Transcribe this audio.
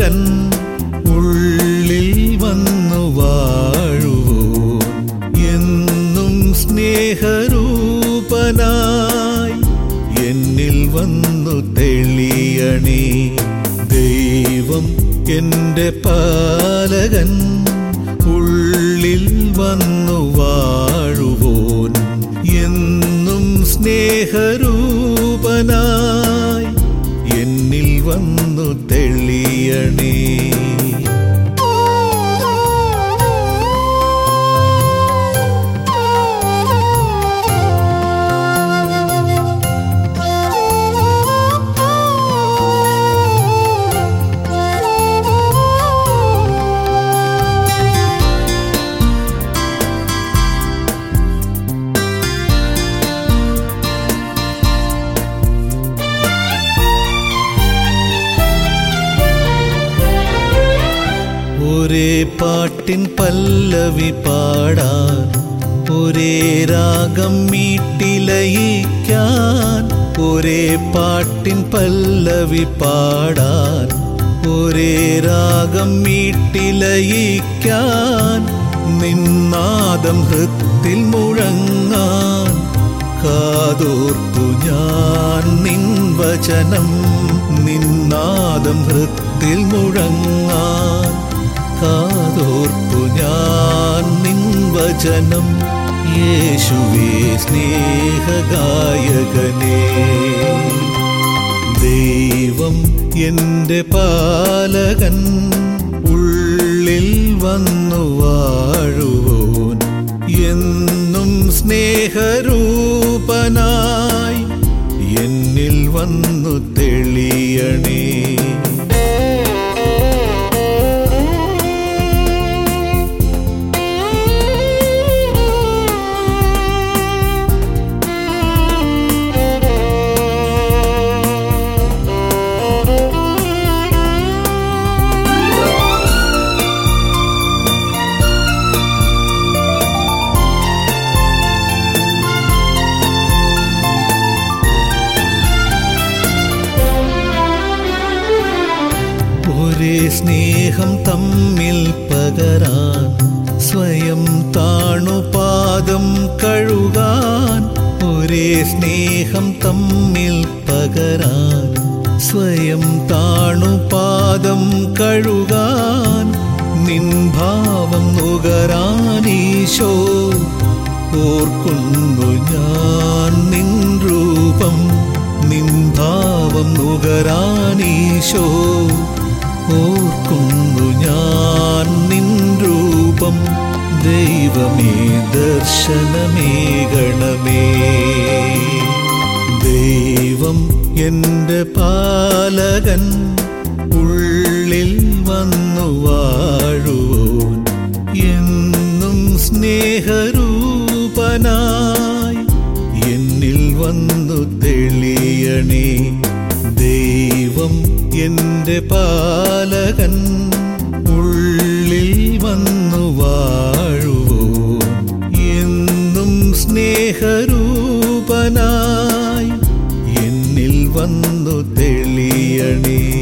പാലകൻ ഉള്ളിൽ വന്നു വാഴുവോ എന്നും സ്നേഹരൂപനായി എന്നിൽ വന്നു തെളിയണേ ദൈവം എൻ്റെ പാലകൻ ഉള്ളിൽ വന്നു വാഴുവോൻ എന്നും സ്നേഹരൂപനായി എന്നിൽ വന്നു തെളിയണേ ഒരേ പാട്ടിൻ പല്ലവി പാടാൻ ഒരേ രാഗം മീട്ടിലയിക്കാൻ ഒരേ പാട്ടിൻ പല്ലവി പാടാൻ ഒരേ രാഗം മീട്ടിലയിക്കാൻ നിന്നാദം ഹൃത്തിൽ മുഴങ്ങാൻ കാതോർത്തു ഞാൻ നിൻ വചനം നിന്നാദം ഹൃത്തിൽ മുഴങ്ങാൻ കാതോർത്തു ഞാൻ നിൻ വചനം യേശുവേ സ്നേഹഗായകനേ ദൈവം എൻ്റെ പാലകൻ ഉള്ളിൽ വന്നു വാഴുവോൻ എന്നും സ്നേഹരൂപനായി എന്നിൽ വന്നു തെളിയണേ ഒരേ സ്നേഹം തമ്മിൽ പകരാൻ സ്വയം താണു പാദം കഴുകാൻ ഒരേ സ്നേഹം തമ്മിൽ പകരാൻ സ്വയം താണു പാദം കഴുകാൻ നിൻ ഭാവം നുകരാനീശോ ഓർക്കുന്നു ഞാൻ നിൻ രൂപം നിൻ ഭാവം നുകരാനീശോ ഓർക്കുന്നു ഞാൻ നിൻ രൂപം ദൈവമേ ദർശനമേകണമേ ദൈവം എൻ്റെ പാലകൻ ഉള്ളിൽ വന്നു വാഴുവോൻ എന്നും സ്നേഹരൂപനായി എന്നിൽ വന്നു തെളിയണേ ദൈവം എൻ്റെ പാലകൻ ഉള്ളിൽ വന്നു വാഴുവോൻ എന്നും സ്നേഹരൂപനായി എന്നിൽ വന്നു തെളിയണേ